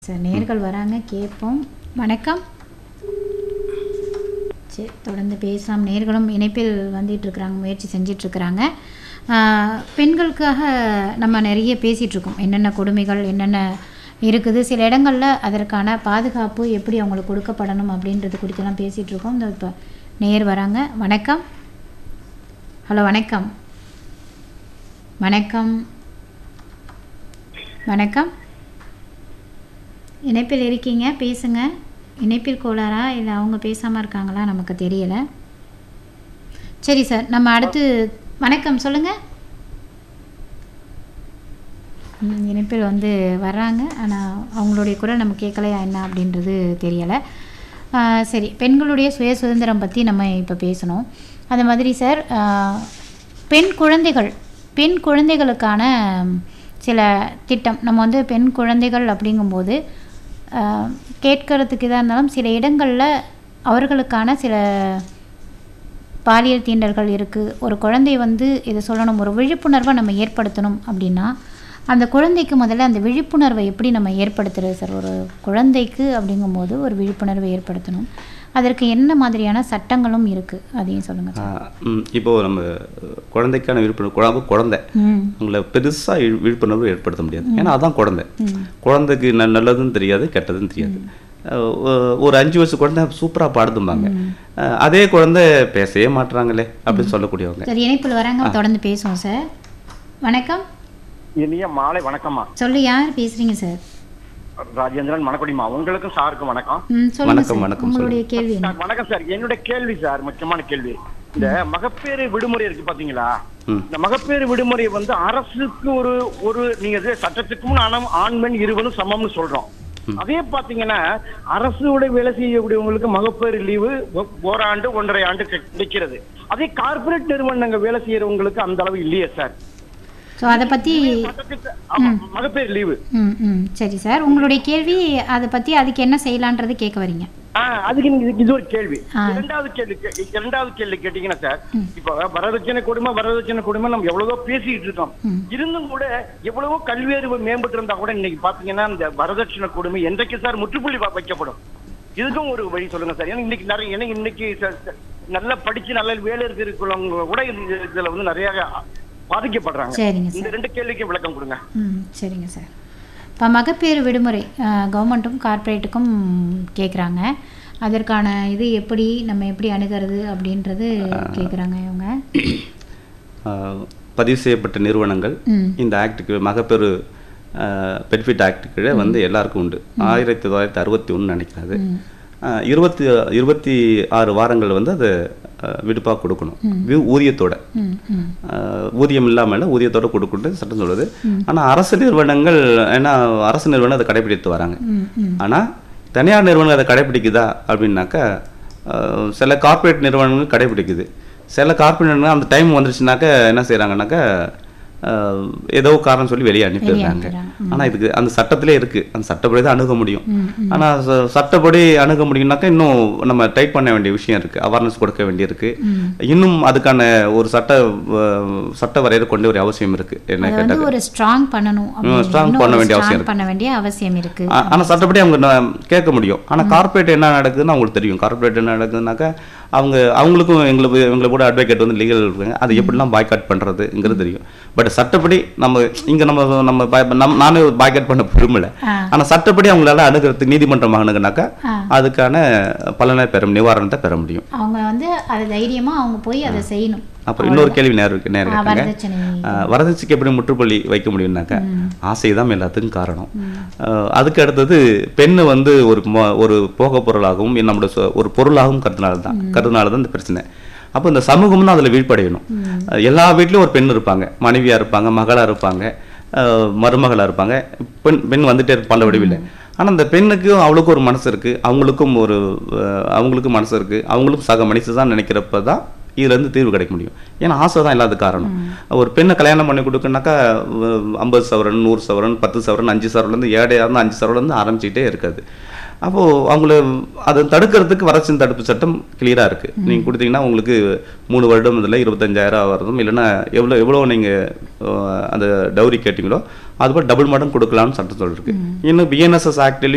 Sir நேர்கள் வராங்க கேட்போம் வணக்கம் சரி தொடர்ந்து பேசலாம் நேர்களும் இணைப்பில் வந்துட்டு இருக்கிறாங்க முயற்சி செஞ்சிட்டு இருக்கிறாங்க ஆஹ், பெண்களுக்காக நம்ம நிறைய பேசிகிட்டு இருக்கோம் என்னென்ன கொடுமைகள் என்னென்ன இருக்குது சில இடங்களில் அதற்கான பாதுகாப்பு எப்படி அவங்களுக்கு கொடுக்கப்படணும் அப்படின்றது குறித்தெல்லாம் பேசிகிட்டு இருக்கோம் இந்த இப்போ நேர் வராங்க வணக்கம் ஹலோ வணக்கம் வணக்கம் வணக்கம் இணைப்பில் இருக்கீங்க பேசுங்க இணைப்பில் கோளாரா இல்லை அவங்க பேசாமல் இருக்காங்களா நமக்கு தெரியல சரி சார் நம்ம அடுத்து வணக்கம் சொல்லுங்கள் ம், இணைப்பில் வந்து வர்றாங்க ஆனால் அவங்களுடைய குரல் நம்ம கேட்கலையா என்ன அப்படின்றது தெரியலை ஆ, சரி பெண்களுடைய சுய சுதந்திரம் பற்றி நம்ம இப்போ பேசணும் அந்த மாதிரி சார் ஆ, பெண் குழந்தைகள் பெண் குழந்தைகளுக்கான சில திட்டம் நம்ம வந்து பெண் குழந்தைகள் அப்படிங்கும்போது ஆ, கேட்கறதுக்கு இதாக இருந்தாலும் சில இடங்களில் அவர்களுக்கான சில பாலியல் தீண்டல்கள் இருக்குது ஒரு குழந்தை வந்து இதை சொல்லணும் ஒரு விழிப்புணர்வை நம்ம ஏற்படுத்தணும் அப்படின்னா அந்த குழந்தைக்கு முதல்ல அந்த விழிப்புணர்வை எப்படி நம்ம ஏற்படுத்துறது சார் ஒரு குழந்தைக்கு அப்படிங்கும்போது ஒரு விழிப்புணர்வை ஏற்படுத்தணும் அதற்கு என்ன மாதிரியான சட்டங்களும் இருக்குது அதையும் சொல்லுங்கள் சார் ஆஹ் ம், இப்போ நம்ம குழந்தைக்கான விழிப்புணர்வு குழந்தை குழந்தை ம் அவங்கள பெருசாக விழிப்புணர்வு ஏற்படுத்த முடியாது ஏன்னா அதான் குழந்தை ம். குழந்தைக்கு ந நல்லதும் தெரியாது கெட்டதும் தெரியாது அஹ் ஒ- ஒரு அஞ்சு வயசு குழந்தை சூப்பராக பாடுதும்பாங்க அஹ் அதே குழந்தை பேசவே மாட்டுறாங்களே அப்படின்னு சொல்லக்கூடியவங்க சார் இணைப்பில் வராங்க தொடர்ந்து பேசுவோம் சார் வணக்கம் இனிய மாலை வணக்கம்மா சொல்லு யார் பேசுகிறீங்க சார் ராஜேந்திரன் மணக்குடிமா உங்களுக்கும் சாருக்கும் வணக்கம் ம் சொல்லுங்கள் வணக்கம், சார் வணக்கம், உங்களுடைய கேள்வி என்ன சார், வணக்கம் சார் என்னோட கேள்வி சார் முக்கியமான கேள்வி இந்த மகப்பேறு விடுமுறை இருக்கு பாத்தீங்களா ம். இந்த மகப்பேறு விடுமுறை வந்து அரசுக்கு ஒரு ஒரு நீங்க இது சட்டத்துக்கு முன் ஆண் ஆண் பெண் இருவரும் சமம்னு சொல்றோம் அதே பாத்தீங்கன்னா அரசோட வேலை செய்யக்கூடியவங்களுக்கு மகப்பேறு லீவு ஓராண்டு ஒன்றரை ஆண்டு கிடை- கிடைக்கிறது அதே கார்ப்பரேட் நிறுவனங்க வேலை செய்யறவங்களுக்கு அந்த அளவு இல்லையே சார் ஸோ அதை பற்றி சட்டத்துக்கு ஆமா, மகப்பேறு லீவு ம் ம் சரி சார் உங்களுடைய கேள்வி அதை பற்றி அதுக்கு என்ன செய்யலான்றது கேட்க வரீங்க ஆ, அதுக்கு நீங்க இதுக்கு இது ஒரு கேள்வி ஆ. இரண்டாவது கேள்வி கே- இரண்டாவது கேள்வி கேட்டீங்கன்னா சார் இப்ப வரதட்சணை கொடுமை வரதட்சணை கொடுமை நம்ம எவ்வளவோ பேசிட்டு இருக்கோம் இருந்தும் கூட எவ்வளவோ கல்வியறிவு மேம்பட்டு இருந்தா கூட இன்னைக்கு பாத்தீங்கன்னா இந்த வரதட்சணை கொடுமை என்றைக்கு சார் முற்றுப்புள்ளி வ- வைக்கப்படும் இதுக்கும் ஒரு வழி சொல்லுங்க சார் ஏன்னா இன்னைக்கு நிறைய ஏன்னா இன்னைக்கு ச- ச- நல்லா படிச்சு நல்ல வேலை இருக்கிறவங்க கூட இது- இதுல வந்து நிறைய பாதிக்கப்படுறாங்க சரிங்க இந்த சார் ரெண்டு கேள்விக்கும் விளக்கம் கொடுங்க ம் சரிங்க சார் இப்போ மகப்பேறு விடுமுறை கவர்மெண்ட்டும் கார்ப்பரேட்டுக்கும் கேட்குறாங்க அதற்கான இது எப்படி நம்ம எப்படி அணுகிறது அப்படின்றது கேட்குறாங்க இவங்க ஆஹ் பதிவு செய்யப்பட்ட நிறுவனங்கள் ம் இந்த ஆக்டுக்கு மகப்பேறு பெனிஃபிட் ஆக்ட் கீழே வந்து எல்லாருக்கும் உண்டு ஆயிரத்தி தொள்ளாயிரத்தி அறுபத்தி ஒன்று நினைக்கிறது ஆஹ் இருபத்தி இருபத்தி ஆறு வாரங்கள் வந்து அதை விடுப்பாக கொடுக்கணும் வி- ஊதியத்தோட ம் ம் ஆஹ் ஊதியம் இல்லாமல் ஊதியத்தோட கொடுக்கணும் சட்டம் சொல்லுது ஆனால் அரசு நிறுவனங்கள் ஏன்னா அரசு நிறுவனம் அதை கடைபிடித்து வராங்க ம் ம் ஆனால் தனியார் நிறுவனம் அதை கடைபிடிக்குதா அப்படின்னாக்கா ஆஹ் சில கார்ப்பரேட் நிறுவனங்கள் கடைபிடிக்குது சில கார்ப்பரேட் நிறுவனம் அந்த டைம் வந்துருச்சுனாக்கா என்ன செய்கிறாங்கனாக்கா ஏதோ காரணம் சொல்லி வெளியே அனுப்பிடுறாங்க அனுப்பிடுறாங்க. ஆனால் இதுக்கு அந்த சட்டத்திலே இருக்குது அந்த சட்டப்படி தான் அணுக முடியும் ம் ஆனால் சட்டப்படி அணுக முடியும்னாக்கா இன்னும் நம்ம டைப் பண்ண வேண்டிய விஷயம் இருக்குது அவேர்னஸ் கொடுக்க வேண்டியிருக்கு இன்னும் அதுக்கான ஒரு சட்ட அஹ், சட்ட வரையறை கொண்டு வர அவசியம் இருக்குது என்ன அதை வந்து கேட்டாக்க ஒரு ஸ்ட்ராங் பண்ணணும் அப்படின்னு strong இன்னும் பண்ண ஒரு வேண்டிய strong அவசியம் இருக்கு. பண்ண வேண்டிய அவசியம் இருக்கு ஆ- ஆனா சட்டப்படி அவங்க ந- கேட்க முடியும் ஆனா கார்ப்பரேட் என்ன நடக்குதுன்னு அவங்களுக்கு தெரியும் கார்ப்பரேட் என்ன நடக்குதுனாக்கா அவங்க அவங்களுக்கும் எங்களுக்கு எங்களை கூட அட்வொகேட் வந்து லீகல் இருக்காங்க அதை எப்படிலாம் பாய்காட் பண்றதுங்கிறது தெரியும் பட் சட்டப்படி நம்ம இங்க நம்ம நம்ம buy- நம்ம- நானே பாய்காட் பண்ண விரும்பல ஆ. ஆனா சட்டப்படி அவங்களால அணுகிறதுக்கு நீதிமன்றம் அணுகுனாக்கா ஆ. அதுக்கான பலனை பெற நிவாரணத்தை பெற முடியும் அவங்க வந்து அது தைரியமா அவங்க போய் அதை செய்யணும் அப்புறம் இன்னொரு கேள்வி நேரம் இருக்கு நேரம் ஆ, கேட்குங்க வரதட்சணை ஆஹ் வரதட்சணைக்கு எப்படி முற்றுப்புள்ளி வைக்க முடியும்னாக்கா ஆசை தான் எல்லாத்துக்கும் காரணம் ஆஹ் அதுக்கு அடுத்தது பெண்ணு வந்து ஒரு மொ- ஒரு போக பொருளாகவும் நம்மளோட சொ- ஒரு பொருளாகவும் கருதுனால தான் கருதுனால தான் இந்த பிரச்சனை அப்போ இந்த சமூகம் தான் அதில் வீழ்ப்படையணும் ஆஹ் எல்லா வீட்லயும் ஒரு பெண் இருப்பாங்க மனைவியா இருப்பாங்க மகளா இருப்பாங்க ஆஹ் மருமகளா இருப்பாங்க பெண் பெண் வந்துட்டே இருப்பாங்க பல வடிவில் ஆனா இந்த பெண்ணுக்கும் அவளுக்கும் ஒரு மனசு இருக்கு அவங்களுக்கும் ஒரு ஆஹ் அவங்களுக்கும் மனசு இருக்கு அவங்களுக்கும் சக மனுஷன் தான் நினைக்கிறப்ப தான் இதுல இருந்து தீர்வு கிடைக்க முடியும் ஏன்னா ஆசை தான் இல்லாத காரணம் ஒரு பெண்ணை கல்யாணம் பண்ணி கொடுக்கணுனாக்கா ஐம்பது சவரன் நூறு சவரன் பத்து சவரன் அஞ்சு சவரன்லேருந்து ஏழையாக இருந்து அஞ்சு சவரன்லேருந்து ஆரம்பிச்சுக்கிட்டே இருக்காது அப்போ அவங்கள அதை தடுக்கிறதுக்கு வரட்சின் தடுப்பு சட்டம் கிளியரா இருக்கு நீங்க கொடுத்தீங்கன்னா உங்களுக்கு மூணு வருடம் இதில் இருபத்தஞ்சாயிரம் வருதும் இல்லைன்னா எவ்வளோ எவ்வளோ நீங்க அஹ், அந்த டவுரி கேட்டீங்களோ அது போல் டபுள் மடம் கொடுக்கலாம்னு சட்டம் சொல்லிருக்கு இன்னும் பிஎன்எஸ்எஸ் ஆக்ட்லேயும்